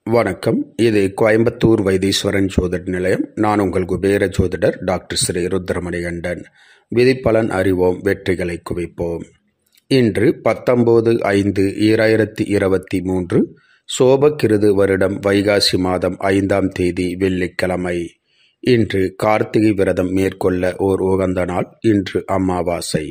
வணக்கம் இது கோயம்புத்தூர் வைத்தீஸ்வரன் ஜோதிட நிலையம் நான் உங்கள் குபேர ஜோதிடர் டாக்டர் ஸ்ரீ ருத்ரமணிகண்டன் விதிப்பலன் அறிவோம் வெற்றிகளை குவிப்போம் இன்று பத்தொன்பது ஐந்து ஈராயிரத்தி இருபத்தி மூன்று சோபக்கிருது வருடம் வைகாசி மாதம் ஐந்தாம் தேதி வெள்ளிக்கிழமை இன்று கார்த்திகை விரதம் மேற்கொள்ள ஓர் உகந்த நாள் இன்று அமாவாசை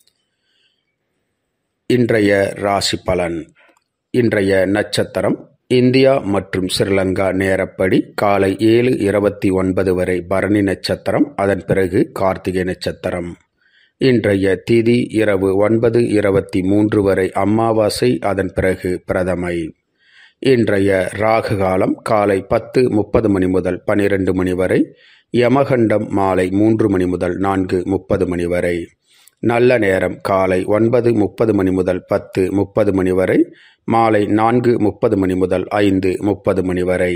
இன்றைய ராசி பலன் இன்றைய நட்சத்திரம் இந்தியா மற்றும் ஸ்ரீலங்கா நேரப்படி காலை ஏழு இருபத்தி ஒன்பது வரை பரணி நட்சத்திரம் அதன் பிறகு கார்த்திகை நட்சத்திரம் இன்றைய திதி இரவு ஒன்பது இருபத்தி மூன்று வரை அமாவாசை அதன் பிறகு பிரதமை இன்றைய ராகு காலம் காலை பத்து முப்பது மணி முதல் பனிரெண்டு மணி வரை யமகண்டம் மாலை மூன்று மணி முதல் நான்கு முப்பது மணி வரை நல்ல நேரம் காலை ஒன்பது முப்பது மணி முதல் பத்து முப்பது மணி வரை மாலை நான்கு முப்பது மணி முதல் ஐந்து முப்பது மணி வரை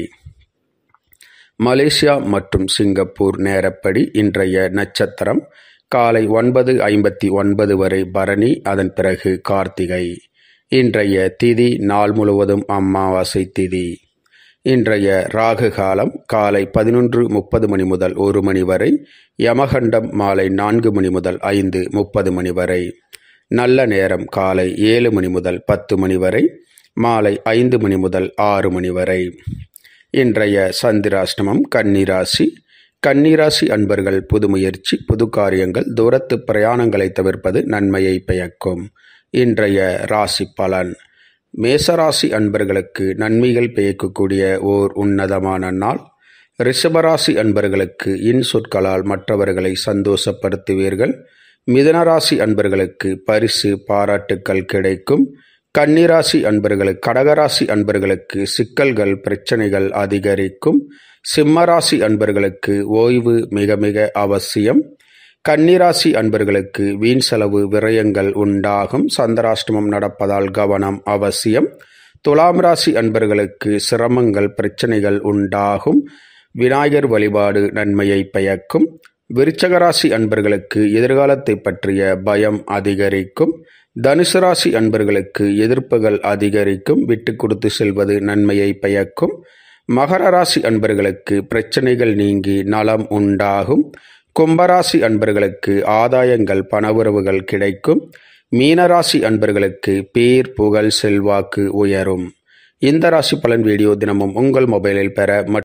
மலேசியா மற்றும் சிங்கப்பூர் நேரப்படி இன்றைய நட்சத்திரம் காலை ஒன்பது ஐம்பத்தி ஒன்பது வரை பரணி அதன் பிறகு கார்த்திகை இன்றைய திதி நாள் முழுவதும் அமாவாசை திதி இன்றைய ராகு காலம் காலை பதினொன்று முப்பது மணி முதல் ஒரு மணி வரை யமகண்டம் மாலை நான்கு மணி முதல் ஐந்து முப்பது மணி வரை நல்ல நேரம் காலை ஏழு மணி முதல் பத்து மணி வரை மாலை ஐந்து மணி முதல் ஆறு மணி வரை இன்றைய சந்திராஷ்டமம் கன்னிராசி கன்னிராசி அன்பர்கள் புது முயற்சி புது காரியங்கள் தூரத்து பிரயாணங்களை தவிர்ப்பது நன்மையை பயக்கும் இன்றைய ராசி பலன் மேசராசி அன்பர்களுக்கு நன்மைகள் பயக்கக்கூடிய ஓர் உன்னதமான நாள் ரிஷபராசி அன்பர்களுக்கு இன் சொற்களால் மற்றவர்களை சந்தோஷப்படுத்துவீர்கள் மிதனராசி அன்பர்களுக்கு பரிசு பாராட்டுக்கள் கிடைக்கும் கன்னிராசி அன்பர்களுக்கு கடகராசி அன்பர்களுக்கு சிக்கல்கள் பிரச்சனைகள் அதிகரிக்கும் சிம்மராசி அன்பர்களுக்கு ஓய்வு மிக மிக அவசியம் கன்னிராசி அன்பர்களுக்கு வீண் செலவு விரயங்கள் உண்டாகும் சந்திராஷ்டமம் நடப்பதால் கவனம் அவசியம் துலாம் ராசி அன்பர்களுக்கு சிரமங்கள் பிரச்சனைகள் உண்டாகும் விநாயகர் வழிபாடு நன்மையை பயக்கும் விருச்சகராசி அன்பர்களுக்கு எதிர்காலத்தை பற்றிய பயம் அதிகரிக்கும் தனுசு ராசி அன்பர்களுக்கு எதிர்ப்புகள் அதிகரிக்கும் விட்டு கொடுத்து செல்வது நன்மையை பயக்கும் மகர ராசி அன்பர்களுக்கு பிரச்சனைகள் நீங்கி நலம் உண்டாகும் கும்பராசி அன்பர்களுக்கு ஆதாயங்கள் பணவுறவுகள் கிடைக்கும் மீனராசி அன்பர்களுக்கு பேர் புகழ் செல்வாக்கு உயரும் இந்த ராசி பலன் வீடியோ தினமும் உங்கள் மொபைலில் பெற